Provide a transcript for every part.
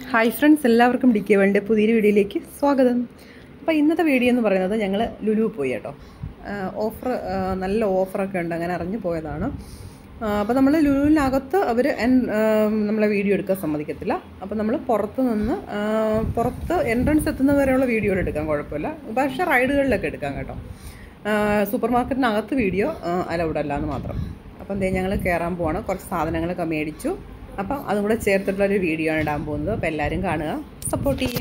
Hi friends എല്ലാവർക്കും D K world പുതിയൊരു വീഡിയോയിലേക്ക് സ്വാഗതം അപ്പോൾ ഇന്നത്തെ വീഡിയോ എന്ന് പറയുന്നത് ഞങ്ങൾ ലുലു പോയി കേട്ടോ ഓഫർ നല്ല ഓഫറൊക്കെ ഉണ്ട് അങ്ങനെ അറിഞ്ഞു പോയതാണ് അപ്പോൾ നമ്മൾ ലുലുവിനകത്ത് അവർ നമ്മളെ വീഡിയോ എടുക്കാൻ സമ്മതിക്കത്തില്ല അപ്പോൾ നമ്മൾ പുറത്ത് നിന്ന് ആ, പുറത്ത് എൻട്രൻസ് എത്തുന്നത് വരെയുള്ള വീഡിയോകൾ എടുക്കാൻ കുഴപ്പമില്ല പക്ഷേ റൈഡുകളിലൊക്കെ എടുക്കാം കേട്ടോ സൂപ്പർ മാർക്കറ്റിനകത്ത് വീഡിയോ അലൗഡ് അല്ല എന്ന് മാത്രം അപ്പം എന്തേ ഞങ്ങൾ കയറാൻ പോവാണ് കുറച്ച് സാധനങ്ങളൊക്കെ മേടിച്ചു അപ്പം അതും കൂടെ ചേർത്തിട്ടുള്ള ഒരു വീഡിയോ ആണ് ഇടാൻ പോകുന്നത് അപ്പോൾ എല്ലാവരും കാണുക സപ്പോർട്ട് ചെയ്യുക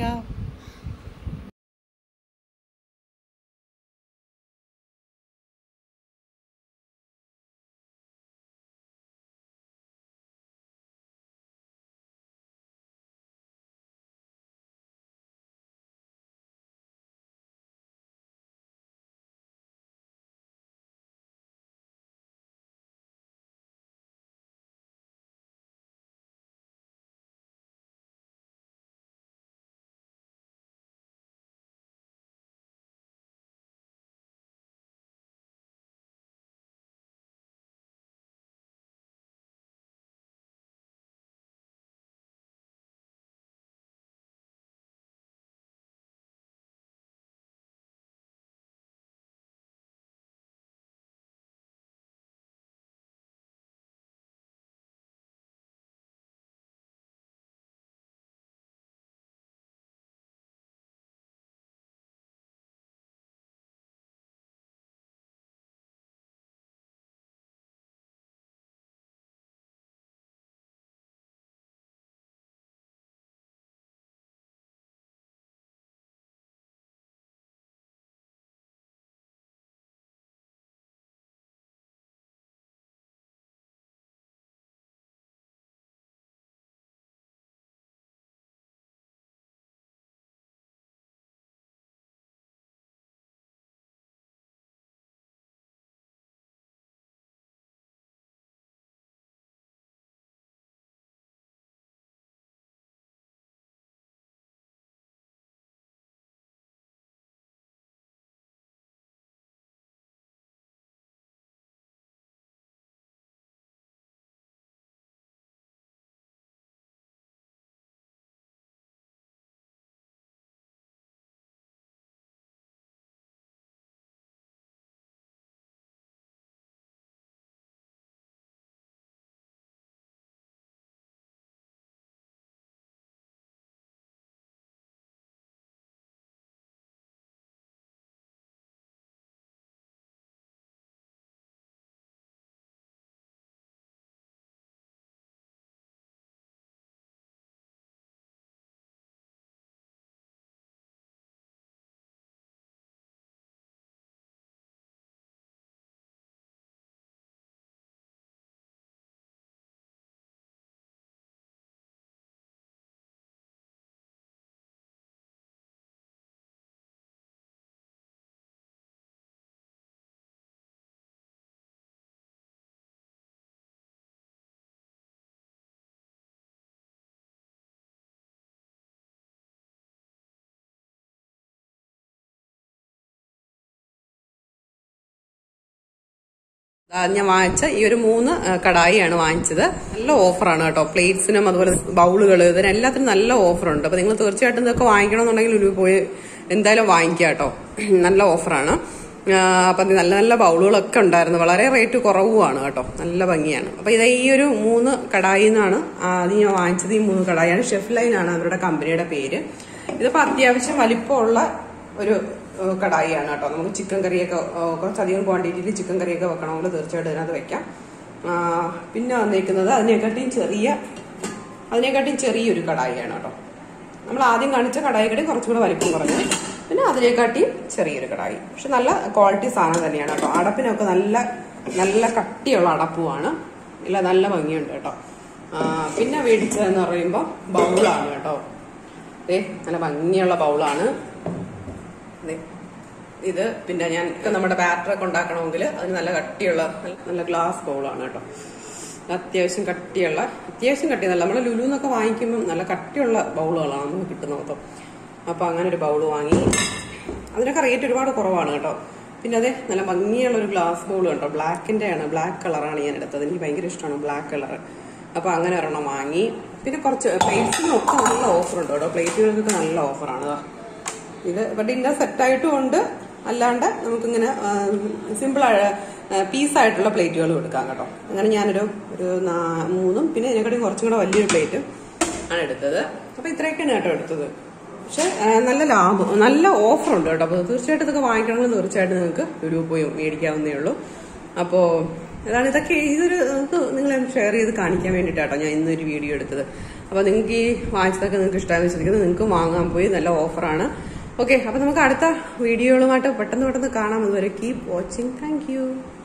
ആ, ഞാൻ വാങ്ങിച്ച ഈ ഒരു മൂന്ന് ആ, കടായിയാണ് വാങ്ങിച്ചത് നല്ല ഓഫറാണ് കേട്ടോ പ്ലേറ്റ്സിനും അതുപോലെ ബൗളുകൾ ഇതിനെല്ലാത്തിനും നല്ല ഓഫറുണ്ട് അപ്പൊ നിങ്ങൾ തീർച്ചയായിട്ടും ഇതൊക്കെ വാങ്ങിക്കണമെന്നുണ്ടെങ്കിൽ ലുലു പോയി എന്തായാലും വാങ്ങിക്കുക കേട്ടോ നല്ല ഓഫറാണ് ആ, അപ്പൊ ഇത് നല്ല നല്ല ബൗളുകളൊക്കെ ഉണ്ടായിരുന്നു വളരെ റേറ്റ് കുറവുമാണ് കേട്ടോ നല്ല ഭംഗിയാണ് അപ്പൊ ഇത് ഈ ഒരു മൂന്ന് കടായി എന്നാണ് ആദ്യം ഞാൻ വാങ്ങിച്ചത് ഈ മൂന്ന് കടായിയാണ് ഷെഫ് ലൈൻ ആണ് അവരുടെ കമ്പനിയുടെ പേര് ഇതിപ്പോ അത്യാവശ്യം വലിപ്പമുള്ള ഒരു ഏഹ് കടായിയാണ് കേട്ടോ നമുക്ക് ചിക്കൻ കറിയൊക്കെ ഏഹ് കുറച്ചധികം ക്വാണ്ടിറ്റിയിൽ ചിക്കൻ കറിയൊക്കെ വെക്കണമെങ്കിൽ തീർച്ചയായിട്ടും ഇതിനകത്ത് വെക്കാം ആ, പിന്നെ വന്നേക്കുന്നത് അതിനെക്കാട്ടിയും ചെറിയ അതിനെക്കാട്ടിയും ചെറിയൊരു കടായിയാണ് കേട്ടോ നമ്മൾ ആദ്യം കാണിച്ച കടായിക്കടി കുറച്ചുകൂടെ വലിപ്പം കുറഞ്ഞു പിന്നെ അതിനെക്കാട്ടിയും ചെറിയൊരു കടായി പക്ഷെ നല്ല ക്വാളിറ്റി സാധനം തന്നെയാണ് കേട്ടോ അടപ്പിനൊക്കെ നല്ല നല്ല കട്ടിയുള്ള അടപ്പുമാണ് ഇല്ല നല്ല ഭംഗിയുണ്ട് കേട്ടോ ആ, പിന്നെ മേടിച്ചതെന്ന് പറയുമ്പോൾ ബൗളാണ് കേട്ടോ ഏ നല്ല ഭംഗിയുള്ള ബൗളാണ് ദേ, ഇത് പിന്നെ ഞാൻ ഇപ്പൊ നമ്മുടെ ബാറ്ററൊക്കെ ഉണ്ടാക്കണമെങ്കിൽ അതിന് നല്ല കട്ടിയുള്ള നല്ല- നല്ല ഗ്ലാസ് ബൗളാണ് കേട്ടോ അത്യാവശ്യം കട്ടിയുള്ള അത്യാവശ്യം കട്ടി നല്ല നമ്മൾ ലുലു എന്നൊക്കെ വാങ്ങിക്കുമ്പോൾ നല്ല കട്ടിയുള്ള ബൗളുകളാണ് നമുക്ക് കിട്ടുന്നത് മൊത്തം അപ്പൊ അങ്ങനെ ഒരു ബൗൾ വാങ്ങി അതിനൊക്കെ റേറ്റ് ഒരുപാട് കുറവാണ് കേട്ടോ പിന്നെ അതെ നല്ല ഭംഗിയുള്ള ഒരു ഗ്ലാസ് ബൗൾ കേട്ടോ ബ്ലാക്കിന്റെ ആണ് ബ്ലാക്ക് കളറാണ് ഞാൻ എടുത്തത് എനിക്ക് ഭയങ്കര ഇഷ്ടമാണ് ബ്ലാക്ക് കളർ അപ്പൊ അങ്ങനെ ഒരെണ്ണം വാങ്ങി പിന്നെ കുറച്ച് പ്ലേറ്റ്സിനൊക്കെ നല്ല ഓഫറുണ്ട് കേട്ടോ പ്ലേറ്റുകൾക്കൊക്കെ നല്ല ഓഫറാണ് ദാ. ഇത് ഇപ്പൊ ഡിന്നർ സെറ്റായിട്ടും ഉണ്ട് അല്ലാണ്ട് നമുക്കിങ്ങനെ സിമ്പിൾ പീസായിട്ടുള്ള പ്ലേറ്റുകൾ കൊടുക്കാം കേട്ടോ അങ്ങനെ ഞാനൊരു ഒരു നാ- മൂന്നും പിന്നെ ഇതിനെക്കാട്ടി കുറച്ചും കൂടെ വലിയൊരു പ്ലേറ്റും ആണ് എടുത്തത് അപ്പൊ ഇത്രയൊക്കെയാണ് കേട്ടോ എടുത്തത് പക്ഷെ ആ, നല്ല ലാഭം നല്ല ഓഫർ ഉണ്ട് കേട്ടോ അപ്പോൾ തീർച്ചയായിട്ടും ഇതൊക്കെ വാങ്ങിക്കണമെങ്കിൽ തീർച്ചയായിട്ടും നിങ്ങൾക്ക് ലുലു പോയി മേടിക്കാവുന്നേ ഉള്ളൂ അപ്പോൾ അതാണ് ഇതൊക്കെ ഇതൊരു നിങ്ങൾക്ക് നിങ്ങളെ ഷെയർ ചെയ്ത് കാണിക്കാൻ വേണ്ടിയിട്ടാട്ടോ ഞാൻ ഇന്നൊരു വീഡിയോ എടുത്തത് അപ്പോൾ നിങ്ങൾക്ക് ഈ വാങ്ങിച്ചതൊക്കെ നിങ്ങൾക്ക് ഇഷ്ടമായി വെച്ചിരിക്കുന്നത് നിങ്ങൾക്ക് വാങ്ങാൻ പോയി നല്ല ഓഫറാണ് ഓക്കെ അപ്പോൾ നമുക്ക് അടുത്ത വീഡിയോകളുമായിട്ട് പെട്ടെന്ന് പെട്ടെന്ന് കാണാം അതുവരെ കീപ് വാച്ചിങ് താങ്ക്